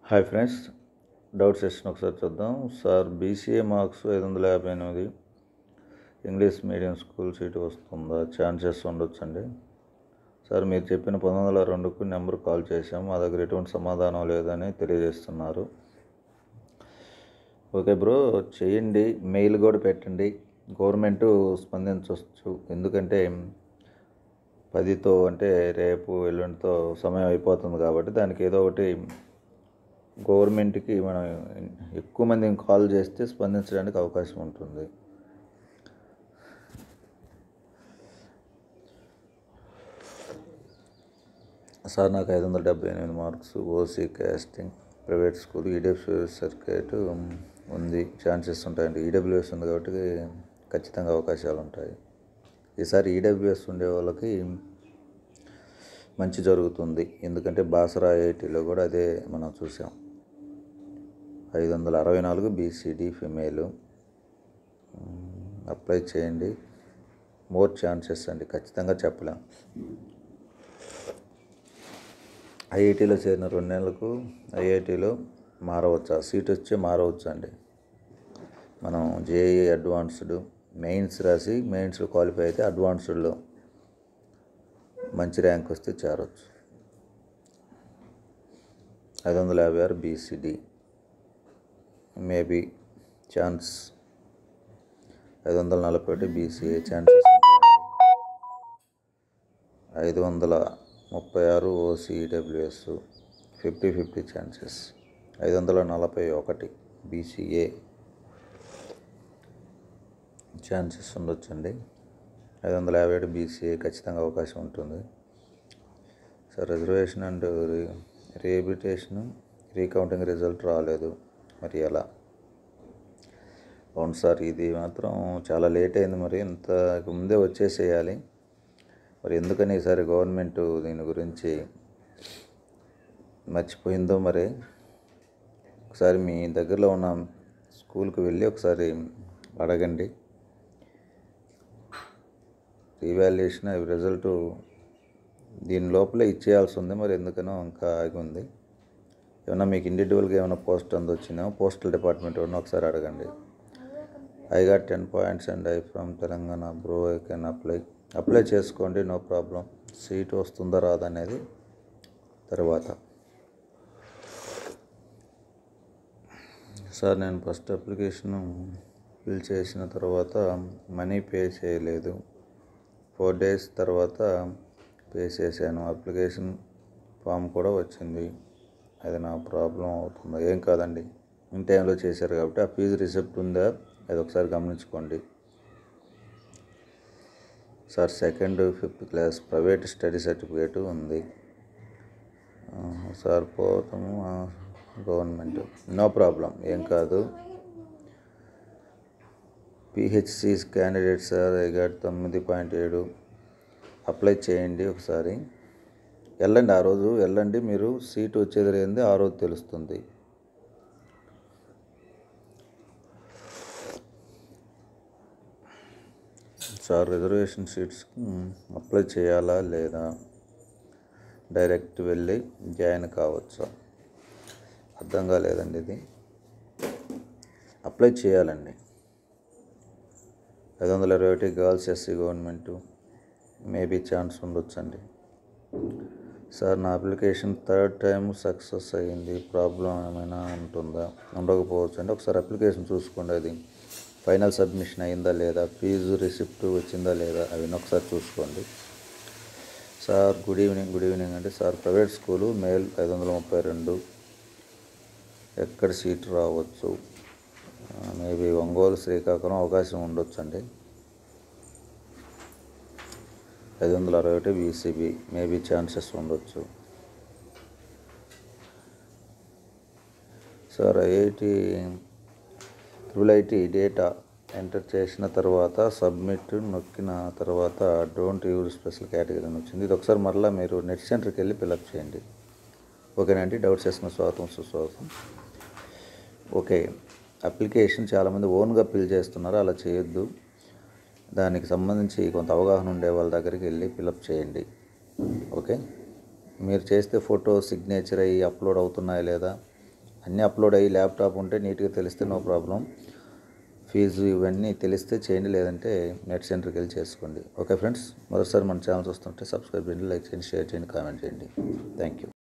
hi friends doubt session ఒకసారి చూద్దాం sir BCA marks ఐదు వందల యాభై ఎనిమిది ఇంగ్లీష్ మీడియం స్కూల్ సీట్ వస్తుందా ఛాన్సెస్ ఉండొచ్చండి సార్ మీరు చెప్పిన పంతొమ్మిది వందల రెండుకు నెంబర్ కాల్ చేశాం మా దగ్గర ఎటువంటి సమాధానం లేదని తెలియజేస్తున్నారు ఓకే బ్రో చేయండి మెయిల్ కూడా పెట్టండి గవర్నమెంట్ స్పందించవచ్చు ఎందుకంటే పదితో అంటే రేపు ఎల్లుండితో సమయం అయిపోతుంది కాబట్టి దానికి ఏదో ఒకటి గవర్నమెంట్కి మనం ఎక్కువ మందిని కాల్ చేస్తే స్పందించడానికి అవకాశం ఉంటుంది సార్ నాకు ఐదు వందల డెబ్బై ఎనిమిది marks OC casting private school EWS certificate ఉంది ఛాన్సెస్ ఉంటాయండి ఈడబ్ల్యూఎస్ ఉంది కాబట్టి ఖచ్చితంగా అవకాశాలు ఉంటాయి ఈసారి ఈడబ్ల్యూఎస్ ఉండే వాళ్ళకి మంచి జరుగుతుంది ఎందుకంటే బాసరా ఐఐటీలో కూడా అదే మనం చూసాం ఐదు వందల అరవై నాలుగు బీసీడీ ఫిమేల్ అప్లై చేయండి మోర్ ఛాన్సెస్ అండి ఖచ్చితంగా చెప్పలేం ఐఐటీలో చేరిన రెండు నెలలకు ఐఐటీలో మారవచ్చా సీట్ వచ్చి మారవచ్చు అండి మనం జేఈ అడ్వాన్స్డ్ మెయిన్స్ రాసి మెయిన్స్లో క్వాలిఫై అయితే అడ్వాన్స్డ్లో మంచి ర్యాంక్ వస్తే చేరవచ్చు ఐదు వందల యాభై ఆరు బీసీడీ మేబీ ఛాన్స్ ఐదు వందల నలభై ఒకటి బీసీఏ ఛాన్సెస్ ఉంటాయండి ఐదు వందల ముప్పై ఆరు ఓసీడబ్ల్యూఎస్ ఫిఫ్టీ ఫిఫ్టీ ఛాన్సెస్ ఐదు వందల నలభై ఒకటి బీసీఏ ఛాన్సెస్ ఉండొచ్చండి ఐదు వందల యాభై ఏడు బీసీఏ ఖచ్చితంగా అవకాశం ఉంటుంది sir reservation and rehabilitation recounting result రాలేదు మరి ఎలా అవును సార్ ఇది మాత్రం చాలా లేట్ అయింది మరి ఇంత ముందే వచ్చేసేయాలి మరి ఎందుకని ఈసారి గవర్నమెంట్ దీని గురించి మర్చిపోయిందో మరి ఒకసారి మీ దగ్గరలో ఉన్న స్కూల్కి వెళ్ళి ఒకసారి అడగండి రీవాల్యుయేషన్ రిజల్ట్ దీని లోపలే ఇచ్చేయాల్సి ఉంది మరి ఎందుకనో ఇంకా ఆగి ఉంది ఏమన్నా మీకు ఇండివిజువల్గా ఏమైనా పోస్ట్ అందొచ్చినామో పోస్టల్ డిపార్ట్మెంట్ ఏమన్నా ఒకసారి అడగండి I got ten points and I from Telangana bro I can apply apply చేసుకోండి నో ప్రాబ్లం సీట్ వస్తుందా రాదనేది తర్వాత సార్ నేను ఫస్ట్ అప్లికేషన్ ఫిల్ చేసిన తర్వాత మనీ పే చేయలేదు ఫోర్ డేస్ తర్వాత పే చేశాను అప్లికేషన్ ఫామ్ కూడా వచ్చింది అది నా ప్రాబ్లం అవుతుందా ఏం కాదండి ఇన్ టైంలో చేశారు కాబట్టి ఆ ఫీజు రిసిప్ట్ ఉందా అది ఒకసారి గమనించుకోండి sir second fifth class private study certificate ఉంది సార్ పోతాము గవర్నమెంట్ నో ప్రాబ్లం ఏం కాదు పిహెచ్సి క్యాండిడేట్ సార్ ఐగాట్ తొమ్మిది పాయింట్ ఏడు అప్లై చేయండి ఒకసారి వెళ్ళండి ఆ రోజు వెళ్ళండి మీరు సీట్ వచ్చేది లేనిది ఆ రోజు తెలుస్తుంది సార్ రిజర్వేషన్ సీట్స్ అప్లై చేయాలా లేదా డైరెక్ట్ వెళ్ళి జాయిన్ కావచ్చా అర్థం కాలేదండి ఇది అప్లై చేయాలండి ఐదు వందల ఇరవై ఒకటి girls SC government maybe chance ఉండొచ్చండి సార్ నా అప్లికేషన్ థర్డ్ టైం సక్సెస్ అయ్యింది ప్రాబ్లం ఏమైనా ఉంటుందా ఉండకపోవచ్చు అండి ఒకసారి అప్లికేషన్ చూసుకోండి అది ఫైనల్ సబ్మిషన్ అయిందా లేదా ఫీజు రిసిప్ట్ వచ్చిందా లేదా అవి ఒకసారి చూసుకోండి sir good evening good evening అంటే సార్ ప్రైవేట్ స్కూలు మేల్ ఐదు వందల ముప్పై రెండు ఎక్కడ సీట్ రావచ్చు మేబీ ఒంగోలు శ్రీకాకుళం అవకాశం ఉండొచ్చు అండి ఐదు వందల అరవై ఒకటి బీసీబీ మేబీ ఛాన్సెస్ ఉండొచ్చు sir IIT triple IT data enter చేసిన తర్వాత సబ్మిట్ నొక్కిన తర్వాత డోంట్ యూజ్ స్పెషల్ కేటగిరీ అని వచ్చింది ఇది ఒకసారి మరలా మీరు నెట్ సెంటర్కి వెళ్ళి ఫిలప్ చేయండి ఓకేనండి డౌట్స్ వేసిన స్వాగతం సుస్వాగతం ఓకే అప్లికేషన్ చాలామంది ఓన్గా ఫిల్ చేస్తున్నారు అలా చేయొద్దు దానికి సంబంధించి కొంత అవగాహన ఉండే వాళ్ళ దగ్గరికి వెళ్ళి ఫిలప్ చేయండి ఓకే మీరు చేస్తే ఫోటో సిగ్నేచర్ అయ్యి అప్లోడ్ అవుతున్నాయా లేదా అన్నీ అప్లోడ్ అయ్యి ల్యాప్టాప్ ఉంటే నీట్గా తెలిస్తే నో ప్రాబ్లం ఫీజు ఇవన్నీ తెలిస్తే చేయండి లేదంటే నెట్ సెంటర్కి వెళ్ళి చేసుకోండి ఓకే ఫ్రెండ్స్ మరోసారి మన ఛానల్ చూస్తుంటే సబ్స్క్రైబ్ చేయండి లైక్ చేయండి షేర్ చేయండి కామెంట్ చేయండి థ్యాంక్ యూ